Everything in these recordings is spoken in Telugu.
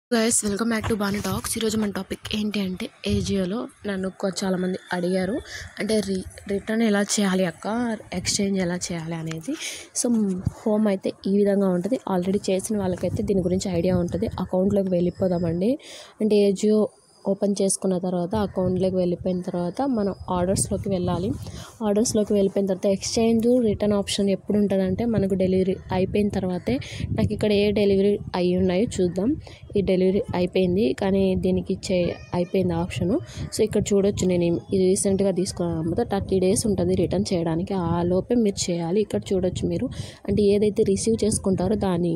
guys welcome back to Bani talks ఈరోజు మన టాపిక్ ఏంటి అంటే ఏజియోలో నన్ను కొ- చాలామంది అడిగారు అంటే రీ రిటర్న్ ఎలా చేయాలి అక్క ఎక్స్చేంజ్ ఎలా చేయాలి అనేది సో హోమ్ అయితే ఈ విధంగా ఉంటుంది ఆల్రెడీ చేసిన వాళ్ళకైతే దీని గురించి ఐడియా ఉంటుంది అకౌంట్లోకి వెళ్ళిపోదామండి అంటే ఏజియో ఓపెన్ చేసుకున్న తర్వాత అకౌంట్లోకి వెళ్ళిపోయిన తర్వాత మనం ఆర్డర్స్లోకి వెళ్ళాలి ఆర్డర్స్లోకి వెళ్ళిపోయిన తర్వాత ఎక్స్చేంజ్ రిటర్న్ ఆప్షన్ ఎప్పుడు ఉంటుందంటే మనకు డెలివరీ అయిపోయిన తర్వాతే నాకు ఇక్కడ ఏ డెలివరీ అయి ఉన్నాయో చూద్దాం ఈ డెలివరీ అయిపోయింది కానీ దీనికి చే అయిపోయింది ఆప్షను సో ఇక్కడ చూడొచ్చు నేను ఇది రీసెంట్గా తీసుకున్నాను అనమాట థర్టీ డేస్ ఉంటుంది రిటర్న్ చేయడానికి ఆ లోపే మీరు చేయాలి ఇక్కడ చూడొచ్చు మీరు అంటే ఏదైతే రిసీవ్ చేసుకుంటారో దాని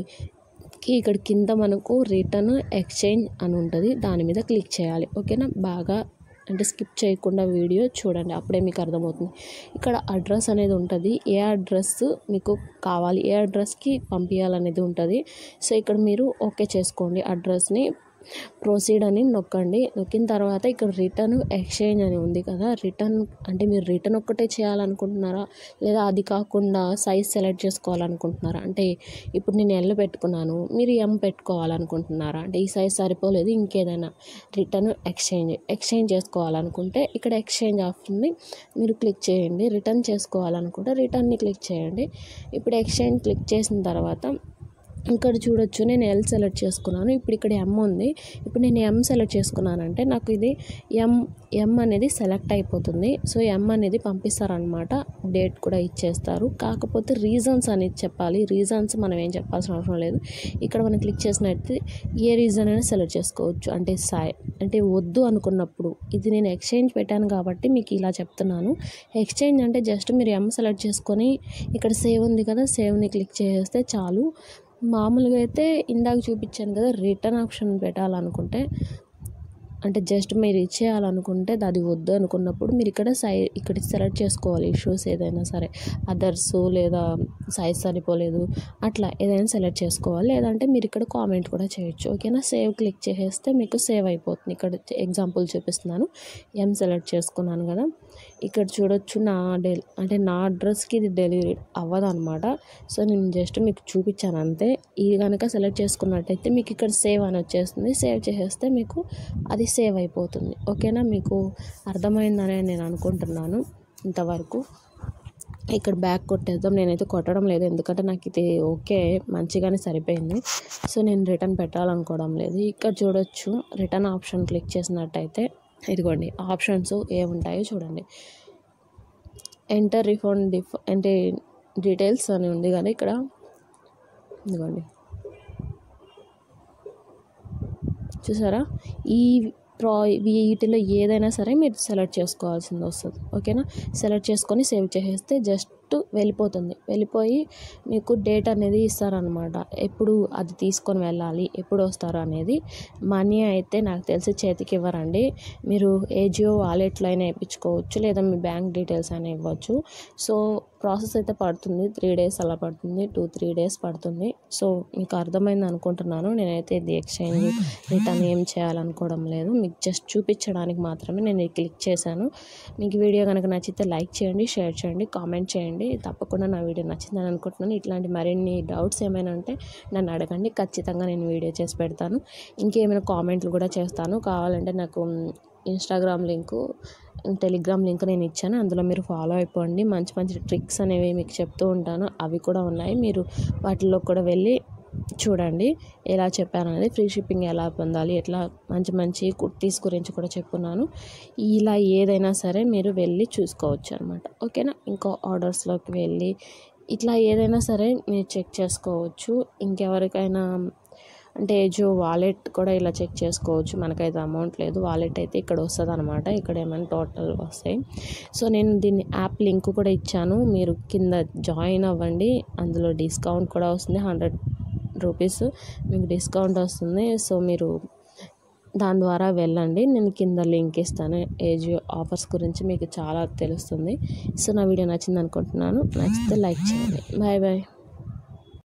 కి ఇక్కడ కింద మనకు రిటర్న్ ఎక్స్చేంజ్ అని ఉంటుంది దాని మీద క్లిక్ చేయాలి ఓకేనా బాగా అంటే స్కిప్ చేయకుండా వీడియో చూడండి అప్పుడే మీకు అర్థమవుతుంది ఇక్కడ అడ్రస్ అనేది ఉంటుంది ఏ అడ్రస్ మీకు కావాలి ఏ అడ్రస్కి పంపించాలనేది ఉంటుంది సో ఇక్కడ మీరు ఓకే చేసుకోండి అడ్రస్ని ప్రొసీడ్ అని నొక్కండి నొక్కిన తర్వాత ఇక్కడ రిటర్న్ ఎక్స్చేంజ్ అని ఉంది కదా రిటర్న్ అంటే మీరు రిటర్న్ ఒక్కటే చేయాలనుకుంటున్నారా లేదా అది కాకుండా సైజ్ సెలెక్ట్ చేసుకోవాలనుకుంటున్నారా అంటే ఇప్పుడు నేను ఎల్ పెట్టుకున్నాను మీరు ఎం పెట్టుకోవాలనుకుంటున్నారా అంటే ఈ సైజ్ సరిపోలేదు ఇంకేదైనా రిటర్న్ ఎక్స్చేంజ్ ఎక్స్చేంజ్ చేసుకోవాలనుకుంటే ఇక్కడ ఎక్స్చేంజ్ ఆప్షన్ని మీరు క్లిక్ చేయండి రిటర్న్ చేసుకోవాలనుకుంటే రిటర్న్ని క్లిక్ చేయండి ఇప్పుడు ఎక్స్చేంజ్ క్లిక్ చేసిన తర్వాత ఇక్కడ చూడొచ్చు నేను ఎల్ సెలెక్ట్ చేసుకున్నాను ఇప్పుడు ఇక్కడ ఎం ఉంది ఇప్పుడు నేను ఎం సెలెక్ట్ చేసుకున్నానంటే నాకు ఇది ఎం ఎం అనేది సెలెక్ట్ అయిపోతుంది సో ఎం అనేది పంపిస్తారనమాట డేట్ కూడా ఇచ్చేస్తారు కాకపోతే రీజన్స్ అనేది చెప్పాలి రీజన్స్ మనం ఏం చెప్పాల్సిన అవసరం లేదు ఇక్కడ మనం క్లిక్ చేసినట్టు ఏ రీజన్ అయినా సెలెక్ట్ చేసుకోవచ్చు అంటే సాయ్ అంటే వద్దు అనుకున్నప్పుడు ఇది నేను ఎక్స్చేంజ్ పెట్టాను కాబట్టి మీకు ఇలా చెప్తున్నాను ఎక్స్చేంజ్ అంటే జస్ట్ మీరు ఎం సెలెక్ట్ చేసుకొని ఇక్కడ సేవ్ ఉంది కదా సేవ్ని క్లిక్ చేస్తే చాలు మామూలుగా అయితే ఇందాక చూపించాను కదా రిటర్న్ ఆప్షన్ పెట్టాలనుకుంటే అంటే జస్ట్ మీరు ఇచ్చేయాలనుకుంటే అది వద్దు అనుకున్నప్పుడు మీరు ఇక్కడ సై ఇక్కడ సెలెక్ట్ చేసుకోవాలి ఇష్యూస్ ఏదైనా సరే అదర్స్ లేదా సైజ్ సరిపోలేదు అట్లా ఏదైనా సెలెక్ట్ చేసుకోవాలి లేదంటే మీరు ఇక్కడ కామెంట్ కూడా చేయొచ్చు ఓకేనా సేవ్ క్లిక్ చేసేస్తే మీకు సేవ్ అయిపోతుంది ఇక్కడ ఎగ్జాంపుల్ చూపిస్తున్నాను ఎం సెలెక్ట్ చేసుకున్నాను కదా ఇక్కడ చూడొచ్చు నా డెల్ అంటే నా అడ్రస్కి ఇది డెలివరీ అవ్వదు అనమాట సో నేను జస్ట్ మీకు చూపించాను అంతే ఇది కనుక సెలెక్ట్ చేసుకున్నట్టయితే మీకు ఇక్కడ సేవ్ అని వచ్చేస్తుంది సేవ్ చేసేస్తే మీకు అది సేవ్ అయిపోతుంది ఓకేనా మీకు అర్థమైందని నేను అనుకుంటున్నాను ఇంతవరకు ఇక్కడ బ్యాక్ కొట్టేద్దాం నేనైతే కొట్టడం లేదు ఎందుకంటే నాకు ఇది ఓకే మంచిగానే సరిపోయింది సో నేను రిటర్న్ పెట్టాలనుకోవడం లేదు ఇక్కడ చూడొచ్చు రిటర్న్ ఆప్షన్ క్లిక్ చేసినట్టయితే ఇదిగోండి ఆప్షన్స్ ఏముంటాయో చూడండి ఎంటర్ రిఫండ్ డిఫ్ అంటే డీటెయిల్స్ అని ఉంది కదా ఇక్కడ ఇదిగోండి చూసారా ఈ ప్రా వీటిలో ఏదైనా సరే మీరు సెలెక్ట్ చేసుకోవాల్సింది వస్తుంది ఓకేనా సెలెక్ట్ చేసుకొని సేవ్ చేసేస్తే జస్ట్ వెళ్ళిపోతుంది వెళ్ళిపోయి మీకు డేట్ అనేది ఇస్తారనమాట ఎప్పుడు అది తీసుకొని వెళ్ళాలి ఎప్పుడు వస్తారు అనేది మనీ అయితే నాకు తెలిసి చేతికి ఇవ్వరండి మీరు ఏజియో వాలెట్లో అయినా వేయించుకోవచ్చు లేదా మీ బ్యాంక్ డీటెయిల్స్ అయినా ఇవ్వచ్చు సో ప్రాసెస్ అయితే పడుతుంది త్రీ డేస్ అలా పడుతుంది టూ త్రీ డేస్ పడుతుంది సో మీకు అర్థమైంది అనుకుంటున్నాను నేనైతే ఇది ఎక్స్చేంజ్ రిటర్న్ ఏం చేయాలనుకోవడం లేదు మీకు జస్ట్ చూపించడానికి మాత్రమే నేను ఇది క్లిక్ చేశాను మీకు వీడియో కనుక నచ్చితే లైక్ చేయండి షేర్ చేయండి కామెంట్ చేయండి తప్పకుండా నా వీడియో నచ్చిందని అనుకుంటున్నాను ఇట్లాంటి మరిన్ని డౌట్స్ ఏమైనా ఉంటే నన్ను అడగండి ఖచ్చితంగా నేను వీడియో చేసి పెడతాను ఇంకేమైనా కామెంట్లు కూడా చేస్తాను కావాలంటే నాకు ఇన్స్టాగ్రామ్ లింకు టెలిగ్రామ్ లింక్ నేను ఇచ్చాను అందులో మీరు ఫాలో అయిపోండి మంచి మంచి ట్రిక్స్ అనేవి మీకు చెప్తూ ఉంటాను అవి కూడా ఉన్నాయి మీరు వాటిలో కూడా వెళ్ళి చూడండి ఎలా చెప్పాను అనేది ఫ్రీ షిప్పింగ్ ఎలా పొందాలి ఎట్లా మంచి మంచి కుర్తీస్ గురించి కూడా చెప్పున్నాను ఇలా ఏదైనా సరే మీరు వెళ్ళి చూసుకోవచ్చు అనమాట ఓకేనా ఇంకో ఆర్డర్స్లోకి వెళ్ళి ఇట్లా ఏదైనా సరే మీరు చెక్ చేసుకోవచ్చు ఇంకెవరికైనా అంటే జో వాలెట్ కూడా ఇలా చెక్ చేసుకోవచ్చు మనకైతే అమౌంట్ లేదు వాలెట్ అయితే ఇక్కడ వస్తుంది అనమాట ఇక్కడ ఏమైనా టోటల్ వస్తాయి సో నేను దీన్ని యాప్ లింక్ కూడా ఇచ్చాను మీరు కింద జాయిన్ అవ్వండి అందులో డిస్కౌంట్ కూడా వస్తుంది హండ్రెడ్ రూపీస్ మీకు డిస్కౌంట్ వస్తుంది సో మీరు దాని ద్వారా వెళ్ళండి నేను కింద లింక్ ఇస్తాను ఏజియో ఆఫర్స్ గురించి మీకు చాలా తెలుస్తుంది సో నా వీడియో నచ్చింది అనుకుంటున్నాను నచ్చితే లైక్ చేయండి బాయ్ బాయ్